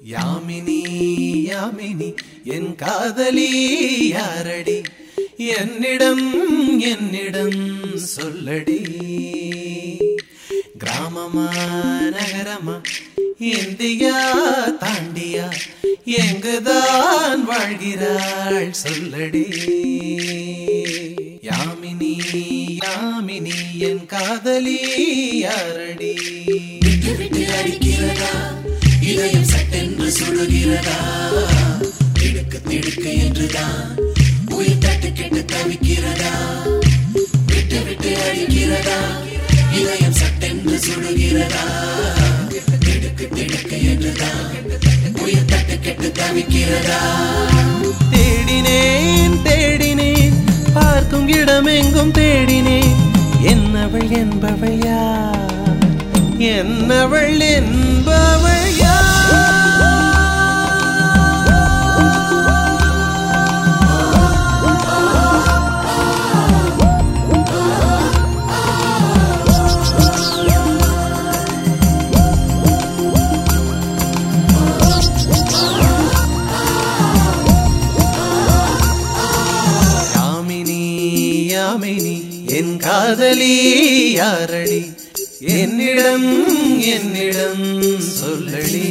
யாமினி யாமினி என் காதலி யாரடி என்னிடம் என்னிடம் சொல்லடி கிராமமா நகரமா இந்தியா தாண்டியா எங்குதான் வாழ்கிறாள் சொல்லடி யாமினி யாமினி என் காதலி யாரடி விட்டு விட்டு அடிக்கிறதா இதயம் சட்டென்று சுடுகிறதா திடுக்கு திடுக்கு என்றுதான் உயிர் தட்டு கெட்டு தவிக்கிறதா விட்டு விட்டு அடிக்கிறதா இதயம் சட்டென்று சுடுகிறதா திடுக்கு திடுக்கு என்றுதான் உயிர் தட்டு கெட்டு தவிக்கிறதா தேடினேன் தேடினேன் பார்க்கும் இடமெங்கும் தேடினேன் என்னவள் என்பவள் யார் என்னவள் என்பவள் யாமினி யாமினி என் காதலி யாரடி என்னிடம் என்னிடம் சொல்லடி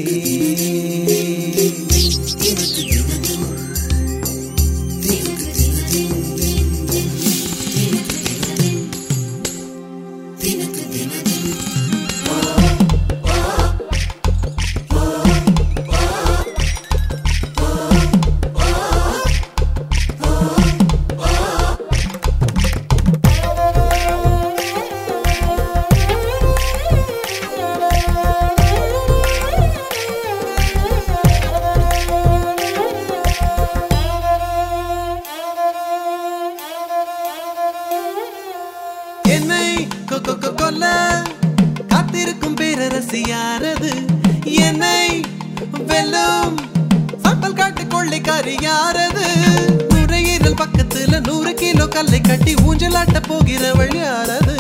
என்னை கொ- கொ- கொ- கொல்ல காத்திருக்கும் பேரரசி யாரது என்னை வெல்லும் சாம்பல் காட்டு கொள்ளைக்காரி யாரது நுரையீரல் பக்கத்துல நூறு கிலோ கல்லை கட்டி ஊஞ்சலாட்ட போகிறவள் யாரது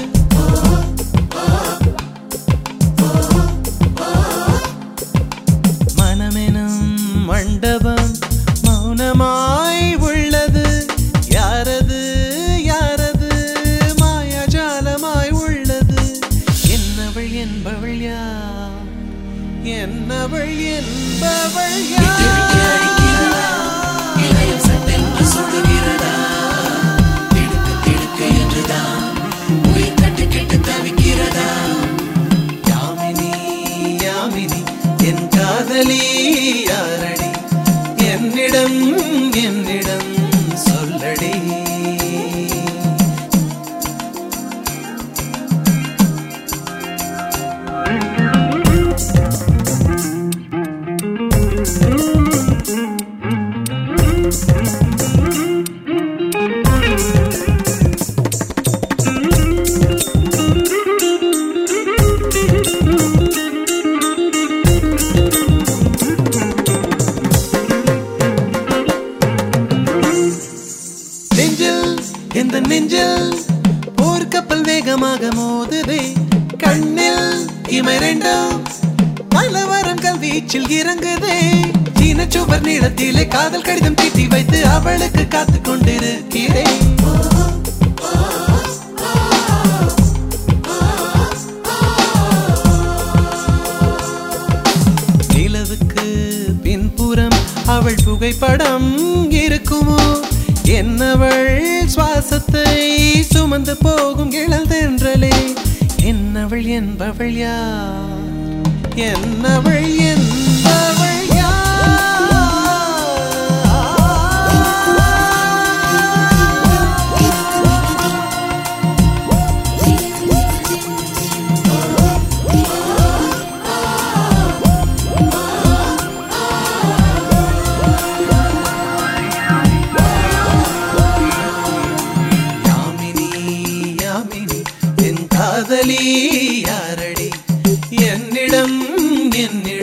மனமெனும் மண்டபம் மௌனமாய் உள்ளது யாரது யாரது மாயாஜாலமாய் உள்ளது என்னவள் என்பவள் யார் என்னவள் என்பவள் விட்டு விட்டு அடிக்கிறதா யார் இதயம் சட்டென்று சுடுகிறதா திடுக்கு திடுக்கு என்றுதான் உயிர் தட்டு கெட்டு தவிக்கிறதா யாமினி யாமினி என் காதலி யாரடி என்னிடம் என்னிடம் சொல்லடி நெஞ்சில் இந்த நெஞ்சில் போர் கப்பல் வேகமாக மோதுதே கண்ணில் இமை ரெண்டும் கலவரம் கல்வீச்சில் இறங்குதே சீன சுவர் நீளத்திலே காதல் கடிதம் தீட்டி வைத்து அவளுக்கு காத்து கொண்டிருக்கிறேன் நிலவுக்கு பின்புறம் அவள் புகைப்படம் இருக்குமோ என்னவள் சுவாசத்தை சுமந்து போகும் இழல் தென்றலே என்னவள் என்பவள் யார் என்னவள் என்பவள் யார் யாமினி யாமினி என் காதலி யாரடி என்னிடம் என்னிடம்